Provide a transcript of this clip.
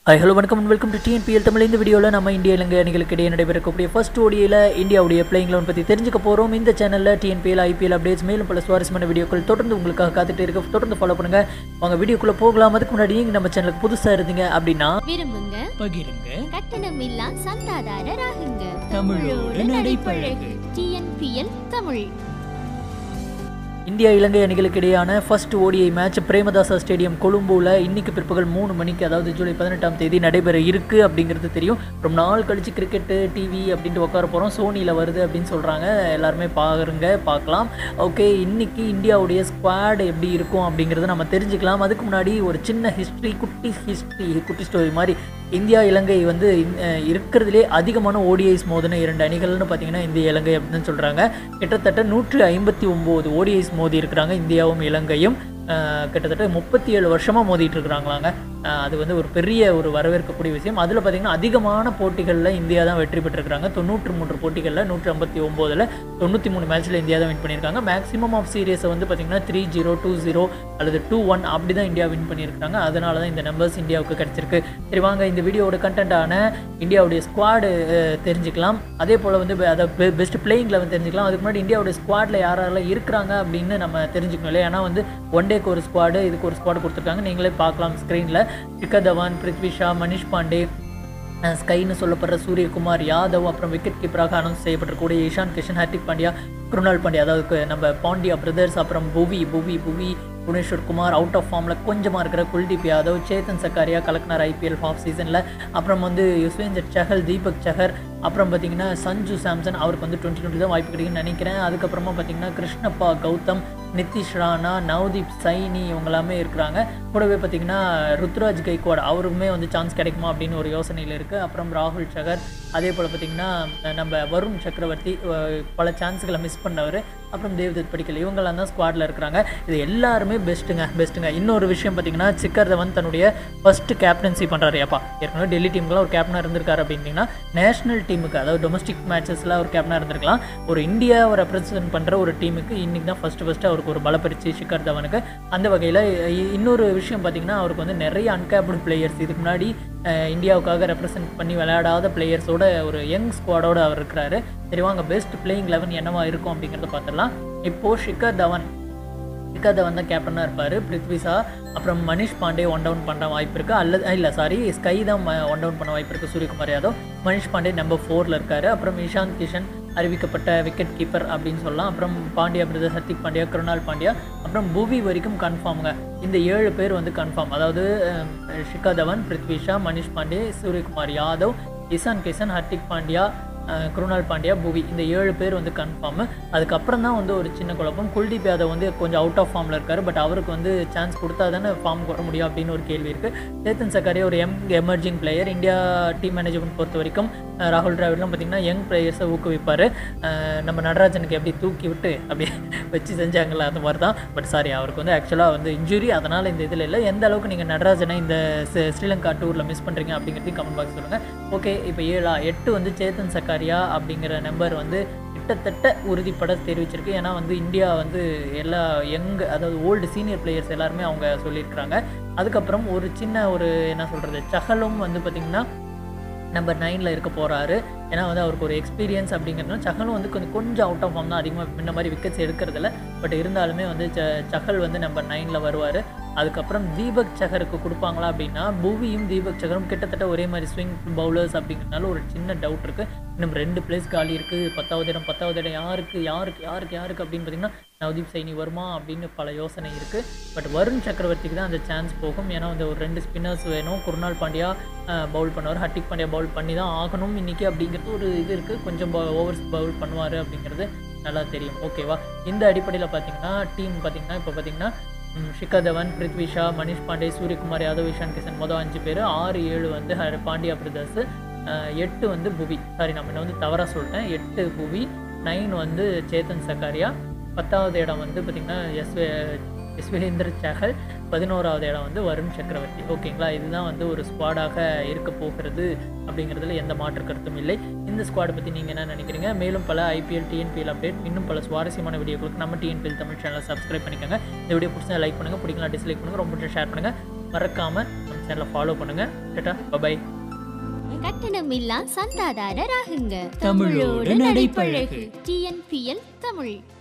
Hi hello வணக்கம் welcome to TNPL Tamil இந்த வீடியோவில் நம்ம இந்திய இலங்கை அணிகளுக்கு இடையே நடைபெறக்கூடிய ஃபர்ஸ்ட் ஓடியில் இந்தியாவுடைய பிளேயிங் லெவன் பற்றி தெரிஞ்சுக்க போகிறோம் இந்த சேனலில் டிஎன்பிஎல் ஐபிஎல் அப்டேட்ஸ் மேலும் பல சுவாரஸ்யமான வீடியோக்கள் தொடர்ந்து உங்களுக்காக காத்துட்டு இருக்க தொடர்ந்து ஃபாலோ பண்ணுங்க வாங்க வீடியோக்குள்ளே போகலாம் அதுக்கு முன்னாடி நீங்கள் நம்ம சேனலுக்கு புதுசாக இருந்தீங்க அப்படின்னா விரும்புங்க பகிருங்க கட்டணமில்லா சந்தாதாரராகுங்க தமிழோடு நடைபழகு. டிஎன்பிஎல் தமிழ் இந்தியா இலங்கை அணிகளுக்கு இடையான first ODI match Premadasa stadium கொழும்புல இன்னைக்கு பிற்பகல் மூணு மணிக்கு அதாவது ஜூலை பதினெட்டாம் தேதி நடைபெற இருக்கு அப்படிங்கிறது தெரியும் ரொம்ப நாள் கழிச்சு கிரிக்கெட்டு டிவி அப்படின்ட்டு உட்கார போகிறோம் சோனியில் வருது அப்படின்னு சொல்கிறாங்க எல்லாருமே பாருங்க பார்க்கலாம் ஓகே இன்னைக்கு இந்தியாவுடைய ஸ்குவாட் எப்படி இருக்கும் அப்படிங்கிறத நம்ம தெரிஞ்சுக்கலாம் அதுக்கு முன்னாடி ஒரு சின்ன ஹிஸ்ட்ரி குட்டி ஹிஸ்ட்ரி குட்டி ஸ்டோரி மாதிரி இந்தியா இலங்கை வந்து அஹ், இருக்கிறதுலே அதிகமான ஓடிஐஸ் மோதின இரண்டு அணிகள்னு பார்த்தீங்கன்னா இந்திய இலங்கை அப்படின்னு சொல்கிறாங்க கிட்டத்தட்ட நூற்றி ஐம்பத்தி ஒம்பது ஓடிஐஸ் மோதி இருக்கிறாங்க இந்தியாவும் இலங்கையும் அஹ், கிட்டத்தட்ட முப்பத்தி ஏழு வருஷமாக மோதிட்டு இருக்கிறாங்களாங்க அஹ், அது வந்து ஒரு பெரிய ஒரு வரவேற்கக்கூடிய விஷயம் அதில் பார்த்தீங்கன்னா அதிகமான போட்டிகளில் இந்தியா தான் வெற்றி பெற்றிருக்கிறாங்க தொண்ணூற்று மூன்று போட்டிகளில் நூற்றி ஐம்பத்தி ஒம்போதில் தொண்ணூற்றி மூணு மேட்ச்சில் இந்தியா தான் வின் பண்ணியிருக்காங்க மேக்ஸிமம் ஆஃப் சீரியஸை வந்து பார்த்தீங்கன்னா த்ரீ ஜீரோ டூ ஜீரோ அல்லது டூ ஒன் அப்படி தான் இந்தியா வின் பண்ணியிருக்காங்க அதனால தான் இந்த நம்பர்ஸ் இந்தியாவுக்கு கிடைச்சிருக்கு சரி வாங்க இந்த வீடியோவோட கண்டென்ட்டான இந்தியாவுடைய ஸ்குவாடு தெரிஞ்சுக்கலாம் அதே போல் வந்து பெ- அதை பெஸ்ட் பிளேயிங் லெவன் தெரிஞ்சுக்கலாம் அதுக்கு முன்னாடி இந்தியாவுடைய ஸ்குவாடில் யாரெல்லாம் இருக்கிறாங்க அப்படின்னு நம்ம தெரிஞ்சுக்கணும் இல்லையா ஏன்னா வந்து ஒன் டேக்கு ஒரு ஸ்குவாடு இதுக்கு ஒரு ஸ்குவாடு கொடுத்துருக்காங்க நீங்களே பார்க்கலாம் ஸ்க்ரீனில் ஷிகர் தவான் பிருத்வி ஷா மனிஷ் பாண்டே அஹ் ஸ்கைன்னு சொல்லப்படுற சூரியகுமார் யாதவ் அப்புறம் விக்கெட் கீப்பராக அனௌன்ஸ் செய்யப்பட்டிருக்கக்கூடிய இஷான் கிஷன் ஹர்திக் பாண்டியா குருணால் பாண்டியா அதாவது கு- நம்ம பாண்டியா பிரதர்ஸ் அப்புறம் புவி புவி புவி புவனேஸ்வர் குமார் அவுட் ஆஃப் ஃபார்மில் கொஞ்சமாக இருக்கிற குல்தீப் யாதவ் சேத்தன் சக்காரியா கலக்னார் ஐபிஎல் ஆஃப் சீசனில் அப்புறம் வந்து யுஸ்வேந்தர் சஹல் தீபக் சஹர் அப்புறம் பார்த்தீங்கன்னா சஞ்சு சாம்சன் அவருக்கு வந்து டுவெண்ட்டி டுவெண்ட்டி தான் வாய்ப்பு கிடைக்குன்னு நினைக்கிறேன் அதுக்கப்புறமா பார்த்தீங்கன்னா கிருஷ்ணப்பா கௌதம் நிதிஷ் ராணா நவ்தீப் சைனி இவங்க எல்லாமே இருக்கிறாங்க கூடவே பார்த்தீங்கன்னா ருத்ராஜ் கைக்வாட் அவருக்குமே வந்து சான்ஸ் கிடைக்குமா அப்படின்னு ஒரு யோசனையில் இருக்குது அப்புறம் ராகுல் சகர் அதே போல் பார்த்தீங்கன்னா நம்ம வருண் சக்கரவர்த்தி அஹ், பல சான்ஸ்களை மிஸ் பண்ணவர் அப்புறம் தேவ்தத் படிக்கல் இவங்கெல்லாம் தான் ஸ்குவாடில் இருக்கிறாங்க இது எல்லாருமே பெஸ்ட்டுங்க பெஸ்ட்டுங்க இன்னொரு விஷயம் பார்த்தீங்கன்னா சிக்கர் தவன் தன்னுடைய ஃபஸ்ட்டு கேப்டன்சி பண்ணுறாரு ஏப்பா ஏற்கனவே டெல்லி டீமுக்குலாம் ஒரு கேப்டனாக இருந்திருக்காரு அப்படின்னா நேஷனல் டீமுக்கு அதாவது டொமஸ்டிக் மேட்சஸில் ஒரு கேப்டனாக இருந்திருக்கலாம் ஒரு இந்தியாவை ரெப்ரசன்ட் பண்ணுற ஒரு டீமுக்கு இன்றைக்கி தான் ஃபஸ்ட்டு ஃபஸ்ட்டு அவருக்கு ஒரு பலப்பரிச்சு ஷிக்கர் தவனுக்கு அந்த வகையில் இன்னொரு விஷயம் பார்த்தீங்கன்னா அவருக்கு வந்து நிறைய அன்கேப்டு பிளேயர்ஸ் இதுக்கு முன்னாடி அஹ், இந்தியாவுக்காக ரெப்ரசன்ட் பண்ணி விளையாடாத பிளேயர்ஸோட ஒரு யங் ஸ்குவாடோட அவர் இருக்கிறாரு சரி வாங்க பெஸ்ட் பிளேயிங் லெவன் என்னவா இருக்கும் அப்படிங்கிறத பார்த்துடலாம் இப்போது ஷிக்கர் தவன் ஷிக்கர் தவன் தான் கேப்டனாக இருப்பார் பிருத்வி ஷா அப்புறம் மனிஷ் பாண்டே ஒன் டவுன் பண்ண வாய்ப்பு இருக்குது அல்லது இல்லை சாரி ஸ்கை தான் ஒன் டவுன் பண்ண வாய்ப்பு இருக்குது சூரியகுமார் யாதவ் மனிஷ் பாண்டே நம்பர் ஃபோரில் இருக்கார் அப்புறம் இஷாந்த் கிஷன் அறிவிக்கப்பட்ட விக்கெட் கீப்பர் அப்படின்னு சொல்லலாம் அப்புறம் பாண்டியா பிரதர் ஹர்திக் பாண்டியா கிருணால் பாண்டியா அப்புறம் புவி வரைக்கும் கன்ஃபார்முங்க இந்த ஏழு பேர் வந்து கன்ஃபார்ம் அதாவது அஹ், ஷிகா தவன் பிருத்வி ஷா மனிஷ் பாண்டே சூரியகுமார் யாதவ் இசான் கிஷன் ஹர்திக் பாண்டியா அஹ், குருணால் பாண்டியா புவி இந்த ஏழு பேர் வந்து கன்ஃபார்மு அதுக்கப்புறம் தான் வந்து ஒரு சின்ன குழப்பம் குல்தீப் யாதவ் வந்து கொஞ்சம் அவுட் ஆஃப் ஃபார்மில் இருக்கார் பட் அவருக்கு வந்து சான்ஸ் கொடுத்தா தானே ஃபார்ம் வர முடியும் அப்படின்னு ஒரு கேள்வி இருக்குது சேத்தன் சக்காரியா ஒரு எம் emerging player India team management பொறுத்த வரைக்கும் அஹ், ராகுல் டிராவிட்லாம் பார்த்திங்கன்னா யங் பிளேயர்ஸை ஊக்குவிப்பார் நம்ம நடராஜனுக்கு எப்படி தூக்கி விட்டு அப்படியே வச்சு செஞ்சாங்கல்ல அந்த மாதிரி தான் பட் சாரி அவருக்கு வந்து ஆக்சுவலாக வந்து இன்ஜுரி அதனால் இந்த இதில் இல்லை எந்த அளவுக்கு நீங்கள் நடராஜனை இந்த ஸ்ரீ- ஸ்ரீலங்கா டூரில் மிஸ் பண்ணுறீங்க அப்படிங்கிறதையும் கமெண்ட் பாக்ஸ் சொல்லுங்கள் ஓகே இப்போ ஏழா எட்டு வந்து சேத்தன் சக்காரியா அப்படிங்கிற நம்பர் வந்து கிட்டத்தட்ட உறுதிப்பட தெரிவிச்சிருக்கு ஏன்னா வந்து இந்தியா வந்து எல்லா யங் அதாவது ஓல்டு சீனியர் பிளேயர்ஸ் எல்லாருமே அவங்க சொல்லியிருக்கிறாங்க அதுக்கப்புறம் ஒரு சின்ன ஒரு என்ன சொல்கிறது சகலும் வந்து பார்த்திங்கன்னா நம்பர் நைனில் இருக்க போகிறாரு ஏன்னா வந்து அவருக்கு ஒரு எக்ஸ்பீரியன்ஸ் அப்படிங்கிறதுனால சஹலும் வந்து கொஞ்சம் கொஞ்சம் அவுட் ஆஃப் ஃபார்ம் தான் அதிகமாக முன்ன மாதிரி விக்கெட்ஸ் எடுக்கிறதில்ல பட் இருந்தாலுமே வந்து ச சஹல் வந்து நம்பர் நைனில் வருவார் அதுக்கப்புறம் தீபக் சஹருக்கு கொடுப்பாங்களா அப்படின்னா புவியும் தீபக் சஹரும் கிட்டத்தட்ட ஒரே மாதிரி ஸ்விங் பவுலர்ஸ் அப்படிங்கிறதுனால ஒரு சின்ன டவுட் இருக்குது இன்னும் ரெண்டு பிளேஸ் காலி இருக்குது பத்தாவது இடம் பத்தாவது இடம் யாருக்கு யாருக்கு யாருக்கு யாருக்கு அப்படின்னு பார்த்தீங்கன்னா நவதீப் சைனி வருமா அப்படின்னு பல யோசனை இருக்குது பட் வருண் சக்கரவர்த்திக்கு தான் அந்த சான்ஸ் போகும் ஏன்னா வந்து ஒரு ரெண்டு ஸ்பின்னர்ஸ் வேணும் குருநாள் பாண்டியா பவுல் பண்ணுவார் ஹர்திக் பாண்டியா பவுல் பண்ணி தான் ஆகணும் இன்றைக்கி அப்படிங்கிறது ஒரு இது இருக்குது கொஞ்சம் ஓவர்ஸ் பவுல் பண்ணுவார் அப்படிங்கிறது நல்லா தெரியும் ஓகேவா இந்த அடிப்படையில் பார்த்தீங்கன்னா டீம் பார்த்தீங்கன்னா இப்போ பார்த்தீங்கன்னா ம், ஷிகர் தவன் பிருத்வி ஷா மனிஷ் பாண்டே சூரியகுமார் யாதவ் இஷான் கிஷன் மொதல் அஞ்சு பேர் ஆறு ஏழு வந்து ஹ- பாண்டியா பிரதர்ஸ் எட்டு வந்து புவி சாரி நம்ம இன்னும் வந்து தவறாக சொல்லிட்டேன் எட்டு புவி நைன் வந்து சேத்தன் சக்காரியா பத்தாவது இடம் வந்து பார்த்திங்கன்னா எஸ் யஸ்வேந்திர சஹல் பதினோராவது இடம் வந்து வருண் சக்கரவர்த்தி ஓகேங்களா இதுதான் வந்து ஒரு ஸ்குவாடாக இருக்க போகிறது அப்படிங்கிறதுல எந்த மாற்று கருத்தும் இல்லை இந்த ஸ்குவாடை பற்றி நீங்கள் என்ன நினைக்கிறீங்க மேலும் பல ஐபிஎல் டிஎன்பிஎல் அப்டேட் இன்னும் பல சுவாரஸ்யமான வீடியோக்களுக்கு நம்ம டிஎன்பிஎல் தமிழ் சேனலை சப்ஸ்கிரைப் பண்ணிக்கோங்க இந்த வீடியோ பிடிச்சா லைக் பண்ணுங்கள் பிடிக்கலாம் டிஸ்லைக் பண்ணுங்கள் ரொம்ப ஷேர் பண்ணுங்கள் மறக்காமல் நம்ம சேனலை ஃபாலோ பண்ணுங்கள் டட்டா பபாய் கட்டணமில்லா சந்தாதாரராகுங்க தமிழோடு நடைபழகு. டிஎன்பிஎல் தமிழ்